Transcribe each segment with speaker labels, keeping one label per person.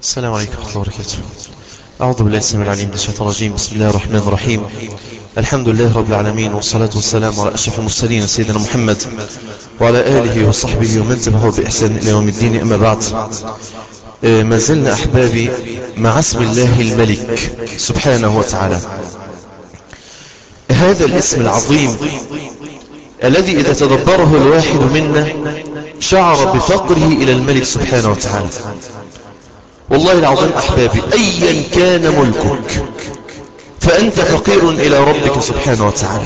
Speaker 1: السلام عليكم ورحمة الله وبركاته أعوذ بالله السميع العليم من الشيطان الرجيم بسم الله الرحمن الرحيم الحمد لله رب العالمين والصلاة والسلام على أشرف المرسلين سيدنا محمد وعلى آله وصحبه ومن تبعه بإحسان إلى يوم الدين أما بعد آه، ما زلنا أحبابي مع اسم الله الملك سبحانه وتعالى هذا الاسم العظيم الذي إذا تدبره الواحد منا شعر بفقره إلى الملك سبحانه وتعالى والله العظيم أحبابي أيا كان ملكك فأنت فقير إلى ربك سبحانه وتعالى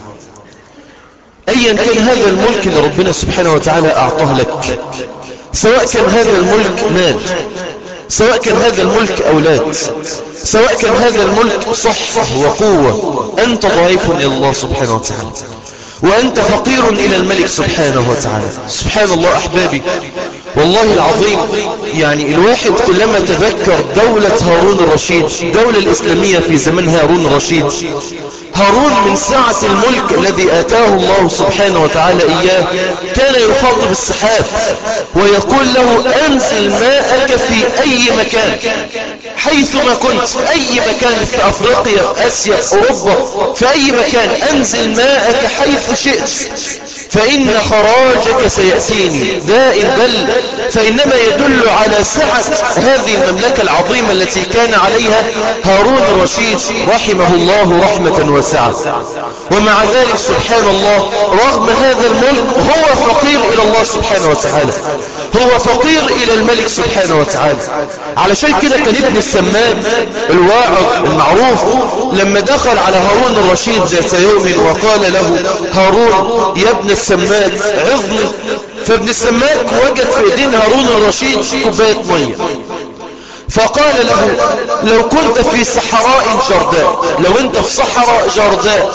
Speaker 1: أيا كان هذا الملك اللي ربنا سبحانه وتعالى أعطاه لك سواء كان هذا الملك مال سواء كان هذا الملك أولاد سواء كان هذا الملك صحة وقوة أنت ضعيف إلى الله سبحانه وتعالى وأنت فقير إلى الملك سبحانه وتعالى سبحان الله أحبابي والله العظيم يعني الواحد كلما تذكر دولة هارون الرشيد الدولة الإسلامية في زمن هارون الرشيد هارون من سعة الملك الذي آتاه الله سبحانه وتعالى إياه كان يخاطب السحاب ويقول له أنزل ماءك في أي مكان حيثما كنت أي مكان في أفريقيا في آسيا أوروبا في أي مكان أنزل ماءك حيث شئت فإن خراجك سيأتيني داء بل فإنما يدل على سعة هذه المملكة العظيمة التي كان عليها هارون الرشيد رحمه الله رحمة واسعة ومع ذلك سبحان الله رغم هذا الملك هو فقير إلى الله سبحانه وتعالى هو فقير إلى الملك سبحانه وتعالى علشان كده كان ابن السمان الواعظ المعروف لما دخل على هارون الرشيد ذات يوم وقال له هارون يا ابن السماك عظني فابن السماك وجد في ايدين هارون الرشيد كوباية مية فقال له لو كنت في صحراء جرداء لو انت في صحراء جرداء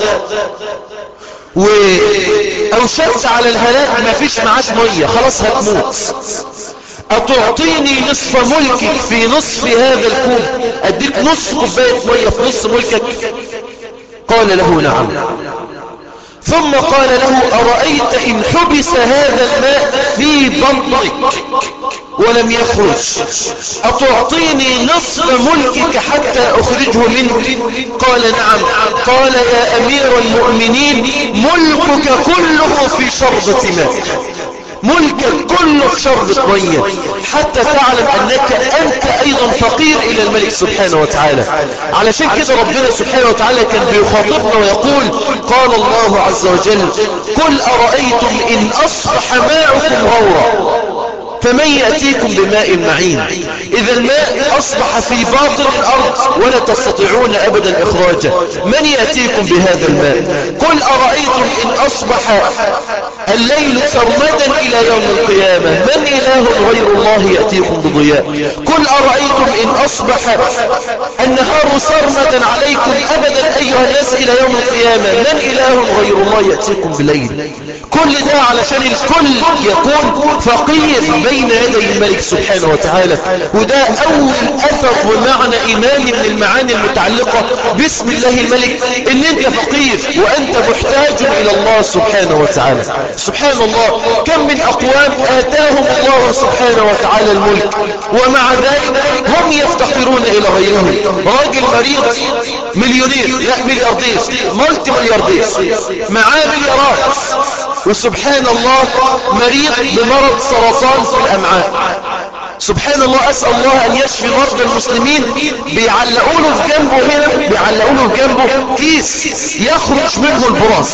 Speaker 1: واوشكت على الهلاك ما فيش معاك مية خلاص هتموت أتعطيني نصف ملكك في نصف هذا الكوب أديك نصف كوباية مية في نصف ملكك قال له نعم ثم قال له أرأيت إن حبس هذا الماء في بطنك ولم يخرج أتعطيني نصف ملكك حتى أخرجه منه قال نعم قال يا أمير المؤمنين ملكك كله في شربة ماء ملكك كله في شربة مية حتى تعلم أنك أنت أيضا فقير إلى الملك سبحانه وتعالى علشان كده ربنا سبحانه وتعالى كان بيخاطبنا ويقول قال الله عز وجل قل أرأيتم إن أصبح ماؤكم غورا فمن يأتيكم بماء معين إذا الماء أصبح في باطن الأرض ولا تستطيعون أبدا إخراجه من يأتيكم بهذا الماء قل أرأيتم إن أصبح الليل سرمدا إلى يوم القيامة من إله غير الله يأتيكم بضياء قل أرأيتم إن أصبح النهار سرمدا عليكم أبدا أيها الناس إلى يوم القيامة من إله غير الله يأتيكم بليل كل ده علشان الكل يكون فقير بين يدي الملك سبحانه وتعالى وده أول أثر ومعنى إيماني من المعاني المتعلقة باسم الله الملك إن أنت فقير وأنت محتاج إلى الله سبحانه وتعالى سبحان الله كم من أقوام آتاهم الله سبحانه وتعالى الملك ومع ذلك هم يفتقرون إلى غيرهم راجل مريض مليونير لا ملياردير ملتي ملياردير معاه مليارات وسبحان الله مريض بمرض سرطان في الأمعاء سبحان الله أسأل الله أن يشفي مرضى المسلمين بيعلقوا له في جنبه هنا بيعلقوا له في جنبه كيس يخرج منه البراز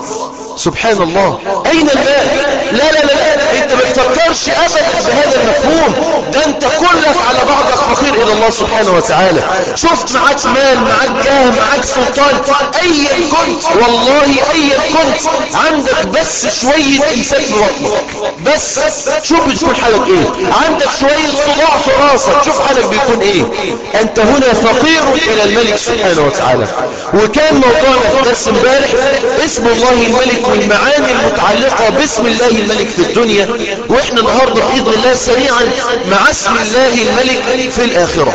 Speaker 1: سبحان الله أين المال لا لا لا انت ما تفكرش ابدا بهذا المفهوم ده انت كلك على بعضك فقير الى الله سبحانه وتعالى شفت معاك مال معاك جاه معاك سلطان ايا كنت والله ايا كنت عندك بس شوية انسان في بطنك بس شوف بتكون حالك ايه عندك شوية صداع في راسك شوف حالك بيكون ايه انت هنا فقير الى الملك سبحانه وتعالى وكان موضوعنا في درس امبارح اسم الله الملك والمعاني المتعلقة باسم الله الملك في الدنيا واحنا النهاردة بإذن الله سريعا مع اسم الله الملك في الآخرة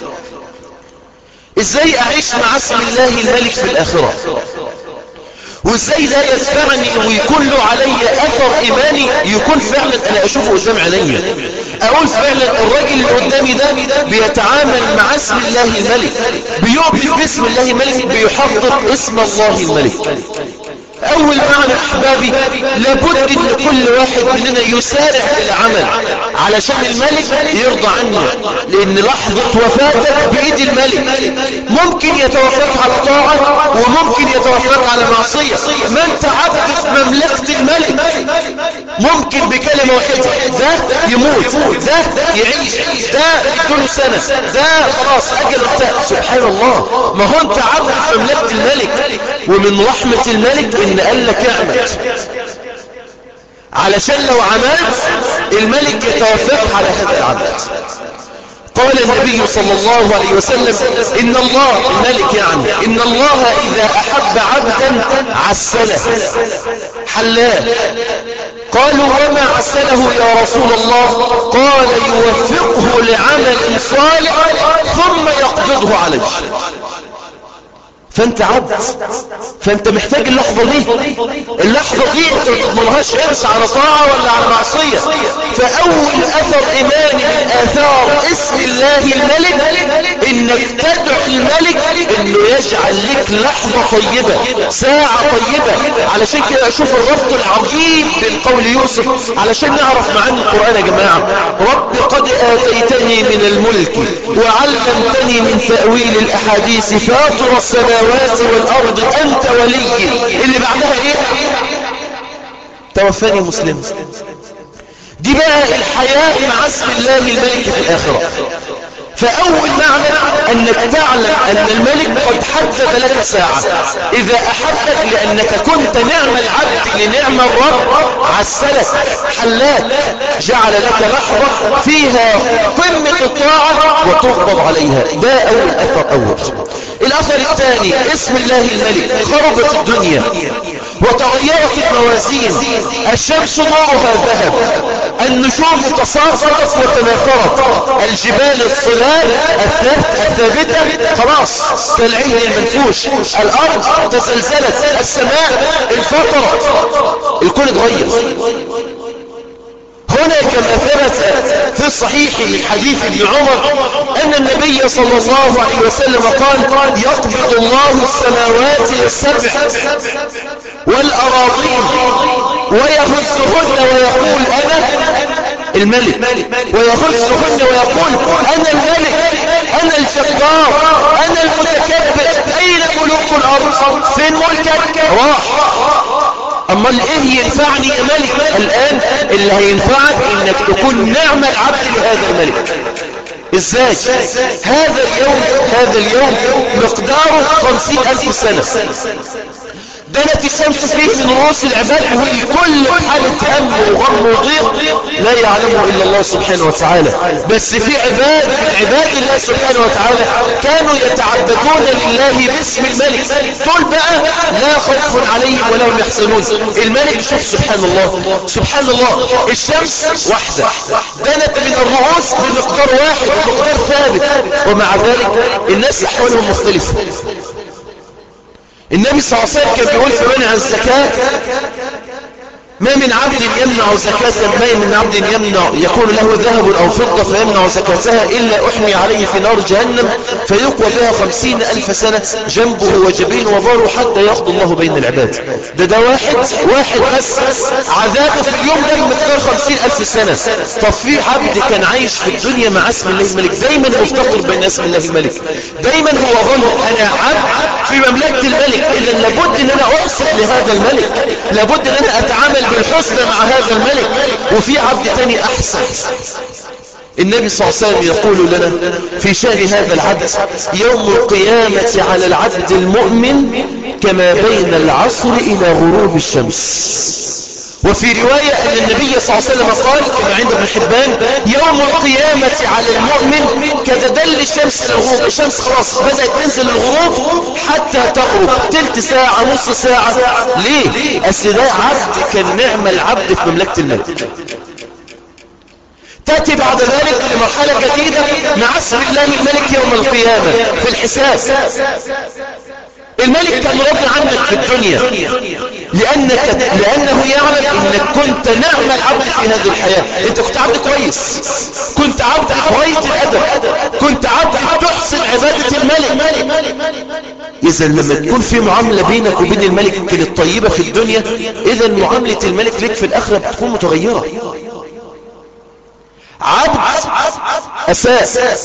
Speaker 1: ازاي اعيش مع اسم الله الملك في الآخرة وازاي ده يتبعني ويكون له علي اثر ايماني يكون فعلا انا اشوفه قدام عينيا اقول فعلا الراجل اللي قدامي ده بيتعامل مع اسم الله الملك بيؤمن باسم الله الملك بيحقق اسم الله الملك اول معنى احبابي لابد ان كل واحد مننا يسارع العمل علشان الملك يرضى عنه لان لحظة وفاتك بايد الملك ممكن يتوفاك على طاعة وممكن يتوفاك على معصية ما انت عبد في مملكة الملك ممكن بكلمة واحدة ده يموت ده يعيش ده يكون سنة ده خلاص اجل انتهى سبحان الله ما هو انت عبد في مملكة الملك ومن رحمة الملك ان قال لك اعمل علشان لو عملت الملك يتوفاك على هذا العمل قال النبي صلى الله عليه وسلم إن الله الملك يعني إن الله إذا أحب عبدا عسله حلاه قالوا وما عسله يا رسول الله قال يوفقه لعمل صالح ثم يقبضه عليه فانت عبد فانت محتاج اللحظة دي اللحظة دي انت ما تضمنهاش حرص على طاعة ولا على معصية فاول اثر ايماني من اثار اسم الله الملك انك تدعو الملك انه يجعل لك لحظة طيبة ساعة طيبة علشان كده اشوف الربط العظيم بين قول يوسف علشان نعرف معاني القرآن يا جماعة رب قد اتيتني من الملك وعلمتني من تأويل الاحاديث فاطر السماوات والارض انت ولي اللي بعدها ايه توفاني مسلم دي بقى الحياة مع اسم الله الملك في الاخرة فأول معنى أنك تعلم أن الملك قد حدد لك ساعة إذا أحبك لأنك كنت نعم العبد لنعم الرب عسلك حلاك جعل لك لحظة فيها قمة الطاعة وتغضب عليها ده أول أثر أول الأثر الثاني اسم الله الملك خربت الدنيا وتغيرت الموازين الشمس نورها ذهب النجوم تصافت وتناثرت الجبال الصلال الثابتة خلاص كالعين المنفوش الأرض تزلزلت السماء انفطرت الكون اتغير هنا كما ثبت في الصحيح من حديث ابن عمر أن النبي صلى الله عليه وسلم قال يقبض الله السماوات السبع والأراضين ويهزهن ويقول أنا الملك ويهزهن ويقول أنا الملك أنا الجبار أنا المتكبر أين ملوك الأرض فين ملكك راح امال ايه ينفعني يا ملك الان اللي هينفعك انك تكون نعم العبد لهذا الملك ازاي هذا اليوم هذا اليوم مقداره خمسين الف سنة دنت الشمس فيه من رؤوس العباد والكل حالة هم وغم وضيق لا يعلمه إلا الله سبحانه وتعالى بس في عباد من عباد الله سبحانه وتعالى كانوا يتعبدون لله باسم الملك دول بقى لا خوف عليهم ولا هم يحزنون الملك شوف سبحان الله سبحان الله الشمس واحدة دنت من الرؤوس بمقدار واحد بمقدار ثابت ومع ذلك الناس أحوالهم مختلفة النبي صلى الله عليه وسلم كان بيقول في منع الزكاة ما من عبد يمنع زكاة ما من عبد يمنع يكون له ذهب أو فضة فيمنع زكاتها إلا أحمي عليه في نار جهنم فيقوى بها خمسين ألف سنة جنبه وجبين وظهره حتى يقضي الله بين العباد ده ده واحد واحد بس عذابه في اليوم ده بمقدار خمسين ألف سنة طب في عبد كان عايش في الدنيا مع اسم الله الملك دايما مفتقر بين اسم الله الملك دايما هو ظن أنا عبد في مملكة الملك إذا لابد أن أنا أعصر لهذا الملك لابد أن أنا أتعامل بالحسن مع هذا الملك وفي عبد تاني أحسن النبي صلى الله عليه وسلم يقول لنا في شأن هذا العبد يوم القيامة على العبد المؤمن كما بين العصر إلى غروب الشمس وفي رواية أن النبي صلى الله عليه وسلم قال كما عند ابن حبان يوم القيامة على المؤمن كتدل الشمس الغروب الشمس خلاص بدأت تنزل الغروب حتى تغرب تلت ساعة نص ساعة ليه؟ أصل ده عبد كان نعم العبد في مملكة الملك تأتي بعد ذلك لمرحلة جديدة مع اسم الله الملك يوم القيامة في الحساب الملك كان راضي عنك في الدنيا لأنك لأنه يعلم أنك كنت نعم العبد في هذه الحياة أنت كنت عبد كويس كنت عبد كويس الأدب كنت عبد تحسن عبادة الملك إذا لما تكون في معاملة بينك وبين الملك الطيبة في الدنيا إذا معاملة الملك لك في الآخرة بتكون متغيرة عبد أساء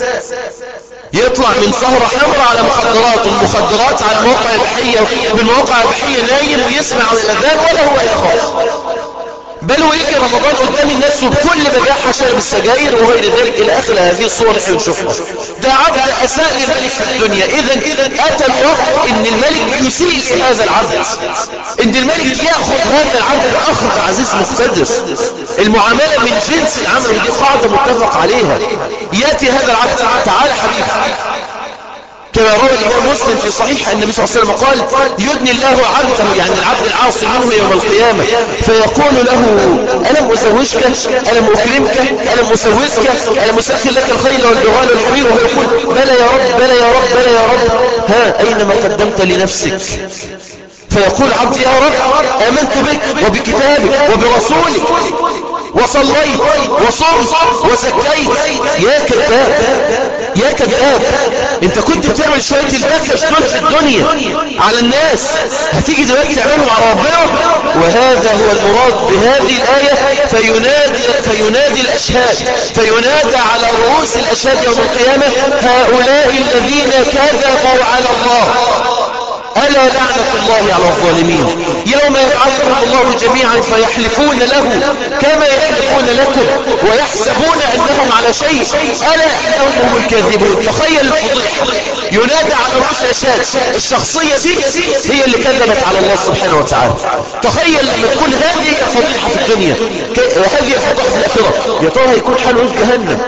Speaker 1: يطلع من سهرة حمراء على مخدرات والمخدرات على موقع البحية من موقع البحية نايم ويسمع الأذان ولا هو يخاف بل ويجي رمضان قدام الناس وبكل بجاحة شرب السجاير وغير ذلك إلى آخر هذه الصور اللي بنشوفها ده عبد أساء للملك في الدنيا إذا أتى الوقت إن الملك يسيء لهذا العبد إن الملك يأخذ هذا العبد أخذ عزيز مقتدر المعاملة من جنس العمل ودي قاعدة متفق عليها يأتي هذا العبد تعالى حبيبي كما روى الإمام مسلم في صحيح النبي صلى الله عليه وسلم قال يدني الله عبده يعني العبد العاصي منه يوم القيامة فيقول له ألم أزوجك ألم أكرمك ألم أسوزك ألم أسخر لك الخيل والبغال والحمير وهو يقول بلى يا رب بلى يا رب بلى يا رب ها أين ما قدمت لنفسك فيقول عبدي يا رب آمنت بك وبكتابك وبرسولك وصليت وصمت وزكيت يا كذاب يا كذاب انت كنت بتعمل شوية البكش دول في الدنيا على الناس هتيجي دلوقتي تعملهم على ربنا وهذا هو المراد بهذه الآية فينادي, فينادي الأشهاد فينادى على رؤوس الأشهاد يوم القيامة هؤلاء الذين كذبوا على الله ألا لعنة الله على الظالمين يوم يبعثهم الله جميعا فيحلفون له كما يحلفون لكم ويحسبون أنهم على شيء ألا إنهم هم الكاذبون تخيل الفضيحة ينادى على رؤوس الأشهاد الشخصية دي هي اللي كذبت على الله سبحانه وتعالى تخيل لما تكون هذه الفضيحة في الدنيا وهذه الفضيحة في الآخرة يا ترى هيكون حاله في جهنم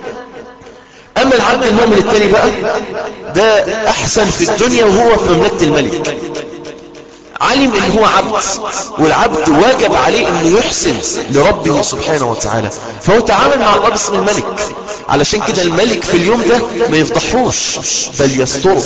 Speaker 1: أما العبد المؤمن التاني بقى ده أحسن في الدنيا وهو في مملكة الملك علم ان هو عبد والعبد واجب عليه انه يحسن لربه سبحانه وتعالى فهو تعامل مع الله باسم الملك علشان كده الملك في اليوم ده ما يفضحوش بل يستره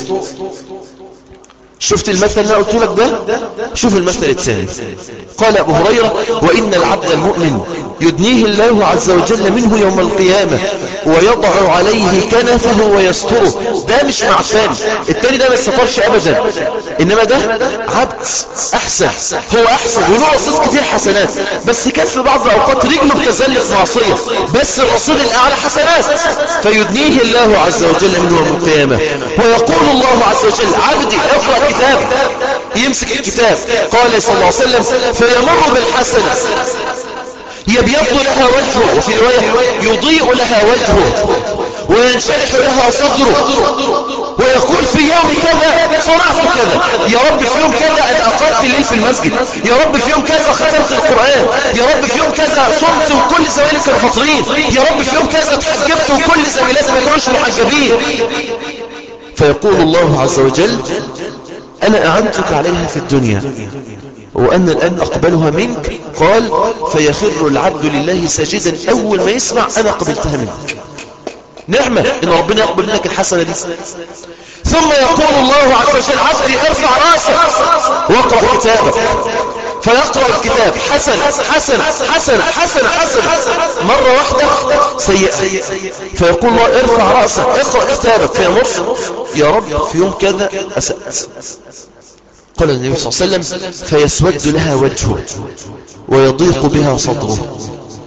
Speaker 1: شفت المثل اللي قلت لك ده شوف المثل الثاني قال أبو هريرة وإن العبد المؤمن يدنيه الله عز وجل منه يوم القيامة ويضع عليه كنفه ويستره ده مش معفان التاني ده ما يستطرش أبدا إنما ده عبد أحسن هو أحسن وله أصيص كتير حسنات بس كان في بعض الأوقات رجله بتزلق معصية بس الرسول الأعلى حسنات فيدنيه الله عز وجل منه يوم القيامة ويقول الله عز وجل عبدي اقرأ كتاب يمسك الكتاب قال صلى الله عليه وسلم فيمر بالحسنة يبيض لها وجهه وفي رواية يضيء لها وجهه وينشرح لها صدره ويقول في يوم كذا صنعت كذا يا رب في يوم كذا أنا أقرت الليل في المسجد يا رب في يوم كذا ختمت القرآن يا رب في يوم كذا صمت وكل زميلي كانوا فاطرين يا رب في يوم كذا اتحجبت وكل زميلاتي ما كانوش محجبين فيقول الله عز وجل أنا أعنتك عليها في الدنيا وأنا الآن أقبلها منك قال فيخر العبد لله ساجدا أول ما يسمع أنا قبلتها منك نعمة إن ربنا يقبل منك الحسنة دي ثم يقول الله عز وجل عبدي ارفع راسك واقرأ كتابك فيقرأ الكتاب حسن حسن حسن حسن حسن مرة واحدة سيئة فيقول الله ارفع رأسك اقرأ كتابك فيمر يا رب في يوم كذا أسأت قال النبي صلى الله عليه وسلم فيسود لها وجهه ويضيق بها صدره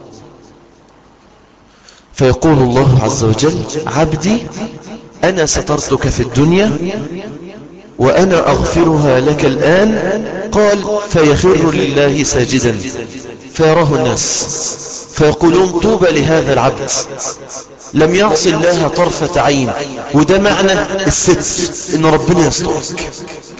Speaker 1: فيقول الله عز وجل عبدي أنا سترتك في الدنيا وأنا أغفرها لك الآن قال فيخر لله ساجدا فيراه الناس فيقولون طوبى لهذا العبد لم يعص الله طرفة عين وده معنى الستر ان ربنا يسترك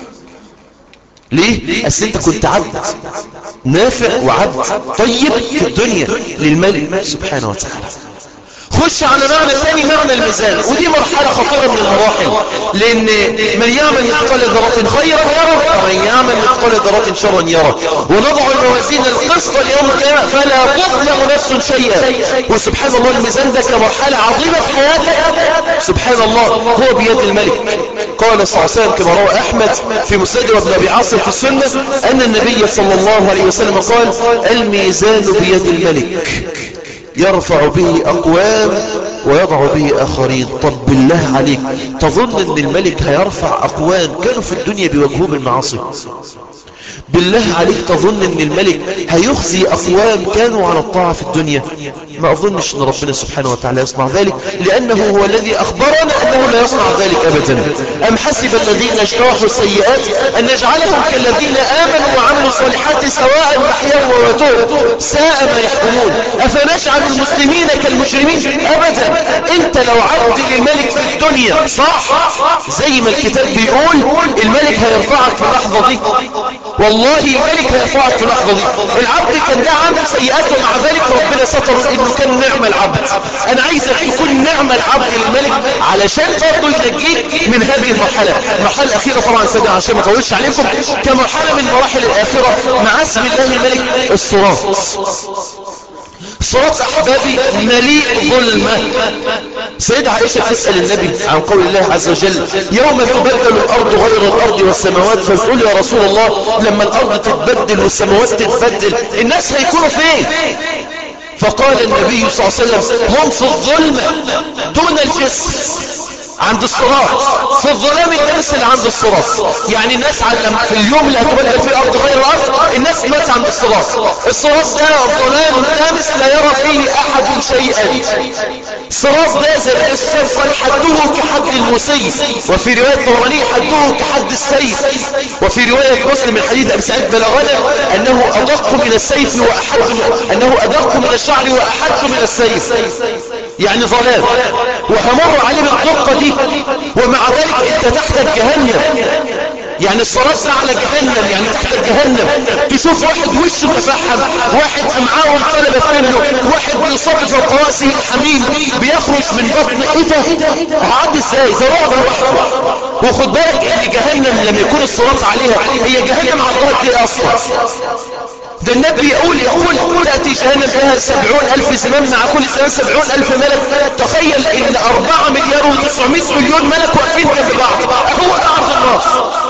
Speaker 1: ليه؟ أصل انت كنت عبد نافع وعبد طيب في الدنيا للملك سبحانه وتعالى خش على معنى ثاني معنى الميزان ودي مرحلة خطيرة من المراحل لأن من يعمل مثقال ذرة خيرا يرى ومن يعمل مثقال ذرة شرا يرى ونضع الموازين القسط ليوم القيامة فلا تظلم نفس شيئا وسبحان الله الميزان ده كمرحلة عظيمة في حياتك سبحان الله هو بيد الملك قال صلى الله عليه وسلم كما روى أحمد في مسند وابن أبي عاصم في السنة أن النبي صلى الله عليه وسلم قال الميزان بيد الملك يرفع به أقوام ويضع به آخرين طب بالله عليك تظن أن الملك هيرفع أقوام كانوا في الدنيا بيواجهوه بالمعاصي بالله عليك تظن ان الملك هيخزي اقوام كانوا على الطاعة في الدنيا ما اظنش ان ربنا سبحانه وتعالى يصنع ذلك لانه هو الذي اخبرنا انه لا يصنع ذلك ابدا ام حسب الذين اجترحوا السيئات ان نجعلهم كالذين امنوا وعملوا الصالحات سواء محياهم وموتهم ساء ما يحكمون افنجعل المسلمين كالمجرمين ابدا انت لو عبد للملك في الدنيا صح زي ما الكتاب بيقول الملك هيرفعك في اللحظة دي والله الملك هيرفعك في اللحظة دي العبد كان ده عامل سيئات ومع ذلك ربنا ستر انه كان نعم العبد انا عايزك تكون نعم العبد للملك علشان برضه ينجيك من هذه المرحلة المرحلة الاخيرة طبعا سيدنا عشان ما اطولش عليكم كمرحلة من مراحل الاخرة مع اسم الله الملك الصراط صراط أحبابي مليء ظلمة سيدة عائشة تسأل النبي عن قول الله عز وجل يوم تبدل الأرض غير الأرض والسماوات فتقول يا رسول الله لما الأرض تتبدل والسماوات تتبدل الناس هيكونوا فين فقال النبي صلى الله عليه وسلم هم في الظلمة دون الجسم عند الصراط في الظلام الناس اللي عند الصراط يعني الناس علم في اليوم اللي هتبدل فيه الارض غير الارض الناس مات عند الصراط الصراط ده ظلام تامس لا يرى فيه احد شيئا الصراط ده زي السيف قال حده كحد المسيف وفي رواية طبراني حده كحد السيف وفي رواية مسلم من حديث ابي سعيد بلغنا انه ادق من السيف واحد انه ادق من الشعر واحد من السيف يعني ظلام وهمر عليه بالدقة دي ومع ذلك انت تحت جهنم يعني الصراط على جهنم يعني تحت جهنم تشوف واحد وشه مفحم واحد معاهم طلبة منه واحد بيصاب في راسه الحميم بيخرج من بطن ايه ده هعدي ازاي ده رعب لوحده وخد بالك ان جهنم لما يكون الصراط عليها هي جهنم على الارض دي اصلا ده النبي يقول يقول تأتي جهنم فيها سبعون ألف زمام مع كل زمام سبعون ألف ملك تخيل ان أربعة مليار وتسعمائة مليون ملك واقفين جنب بعض هو ده عرض النار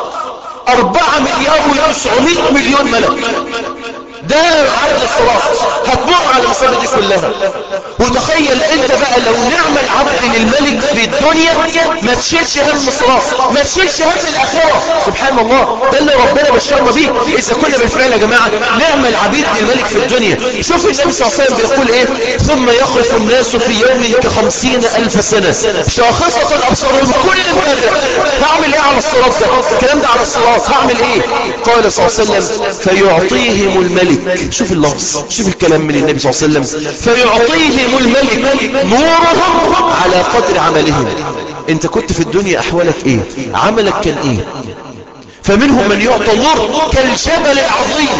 Speaker 1: أربعة مليار وتسعمائة مليون ملك ده عرض الصراط هتمر على المصابة دي كلها وتخيل انت بقى لو نعم العبد للملك في الدنيا ما تشيلش هم الصراط ما تشيلش هم الاخرة سبحان الله ده اللي ربنا بشرنا بيه اذا كنا بالفعل يا جماعة نعم العبيد للملك في الدنيا شوف النبي صلى الله عليه وسلم بيقول ايه ثم يخلف الناس في يوم كخمسين الف سنة شاخصة الابصارهم كل مبادئ هعمل ايه على الصراط ده الكلام ده على الصراط هعمل ايه قال صلى الله عليه وسلم فيعطيهم الملك شوف اللفظ شوف الكلام من النبي صلى الله عليه وسلم فيعطيهم الملك نورهم على قدر عملهم انت كنت في الدنيا احوالك ايه عملك كان ايه فمنهم من يعطى نور كالجبل العظيم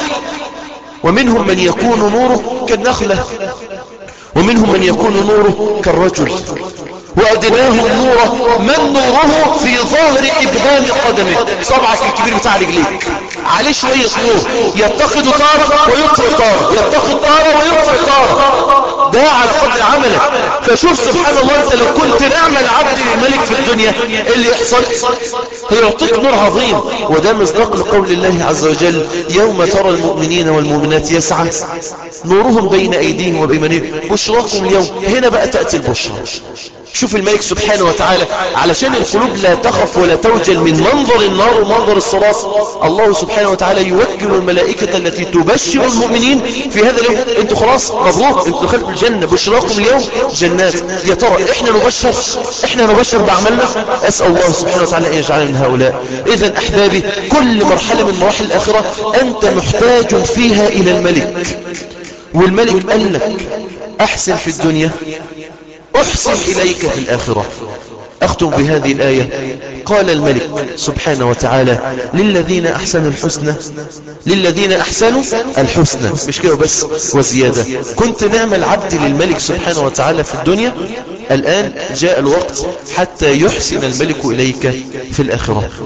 Speaker 1: ومنهم من يكون نوره كالنخلة ومنهم من يكون نوره كالرجل وأدناهم نوره من نوره في ظاهر إبهام قدمه صبعك الكبير بتاع رجليك عليه شوية نور يتخذ طارة ويطفئ طارة يتخذ طارة ويطفئ طارة ده على قدر عملك فشوف سبحان الله انت لو كنت نعمل عبد للملك في الدنيا اللي يحصل هيعطيك نور عظيم وده مصداق لقول الله عز وجل يوم ترى المؤمنين والمؤمنات يسعى نورهم بين ايديهم وبيمانهم بشراكم اليوم هنا بقى تأتي البشرى شوف الملك سبحانه وتعالى علشان القلوب لا تخف ولا توجل من منظر النار ومنظر الصراط الله سبحانه وتعالى يوكل الملائكة التي تبشر المؤمنين في هذا اليوم انتوا خلاص مبروك انتوا دخلتوا الجنة بشراكم اليوم جنات يا ترى احنا نبشر احنا نبشر بعملنا اسأل الله سبحانه وتعالى ان يجعلنا من هؤلاء اذا احبابي كل مرحلة من مراحل الاخرة انت محتاج فيها الى الملك والملك قال لك احسن في الدنيا أحسن إليك في الآخرة أختم بهذه الآية قال الملك سبحانه وتعالى للذين أحسنوا الحسنى للذين أحسنوا الحسنى مش كده بس وزيادة كنت نعم العبد للملك سبحانه وتعالى في الدنيا الآن جاء الوقت حتى يحسن الملك إليك في الآخرة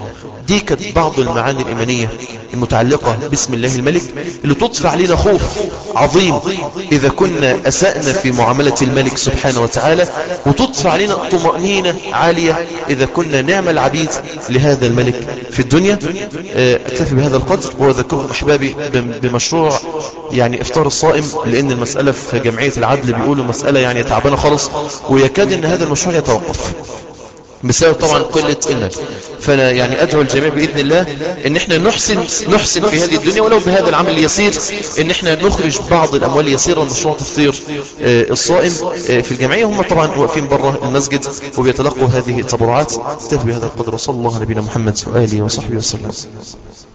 Speaker 1: دي كانت بعض المعاني الإيمانية المتعلقة باسم الله الملك اللي تطفع علينا خوف عظيم إذا كنا أسأنا في معاملة الملك سبحانه وتعالى وتطفع علينا طمأنينة عالية إذا كنا نعمل عبيد لهذا الملك في الدنيا أكتفي بهذا القدر وأذكركم أحبابي بمشروع يعني إفطار الصائم لأن المسألة في جمعية العدل بيقولوا مسألة يعني تعبانة خالص ويكاد أن هذا المشروع يتوقف بسبب طبعا قلة المال فانا يعني ادعو الجميع باذن الله ان احنا نحسن نحسن في هذه الدنيا ولو بهذا العمل اليسير ان احنا نخرج بعض الاموال اليسيره لمشروع تفطير الصائم في الجمعيه هم طبعا واقفين بره المسجد وبيتلقوا هذه التبرعات اكتفي بهذا القدر وصلى الله على نبينا محمد واله وصحبه وسلم